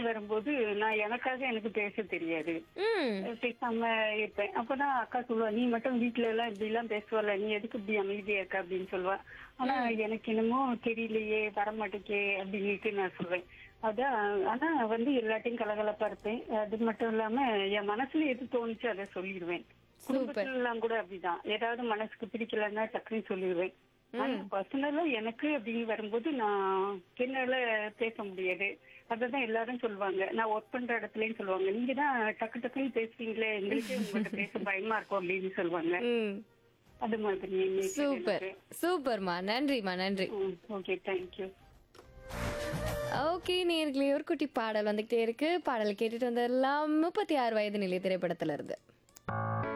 வரும்போது நான் எனக்காக எனக்கு பேச தெரியாது ம் பேசாம இருப்பேன் அப்பதான் அக்கா சொல்லுவா நீ மட்டும் வீட்ல எல்லாம் இப்படி எல்லாம் பேசுவல நீ எதுக்கு இப்படி அமைதியா இருக்க அப்படின்னு சொல்லுவா ஆனா எனக்கு என்னமோ தெரியலையே வரமாட்டேக்கே அப்படின்னுட்டு நான் சொல்வேன் அதான் ஆனா வந்து எல்லாத்தையும் கலகலப்பா இருப்பேன் அது மட்டும் இல்லாம என் மனசுல எது தோணுச்சு அதை சொல்லிடுவேன் குடும்பத்துல எல்லாம் கூட அப்படிதான் ஏதாவது மனசுக்கு பிடிக்கலன்னா டக்குன்னு சொல்லிடுவேன் ஆனா பர்சனலா எனக்கு அப்படின்னு வரும்போது நான் என்னால பேச முடியாது அததான் எல்லாரும் சொல்லுவாங்க நான் ஒர்க் பண்ற இடத்துலயும் சொல்லுவாங்க நீங்க தான் டக்கு டக்குன்னு பேசுவீங்களே எங்களுக்கே உங்கள்கிட்ட பேச பயமா இருக்கும் அப்படின்னு சொல்லுவாங்க ம் அது மாதிரி சூப்பர் சூப்பர்மா நன்றிமா நன்றி ஓகே தேங்க்யூ ஓகே நேர்களே ஒரு குட்டி பாடல் வந்துகிட்டே இருக்கு பாடல் கேட்டுட்டு வந்தெல்லாம் முப்பத்தி ஆறு வயது நிலை திரைப்படத்துல இருந்து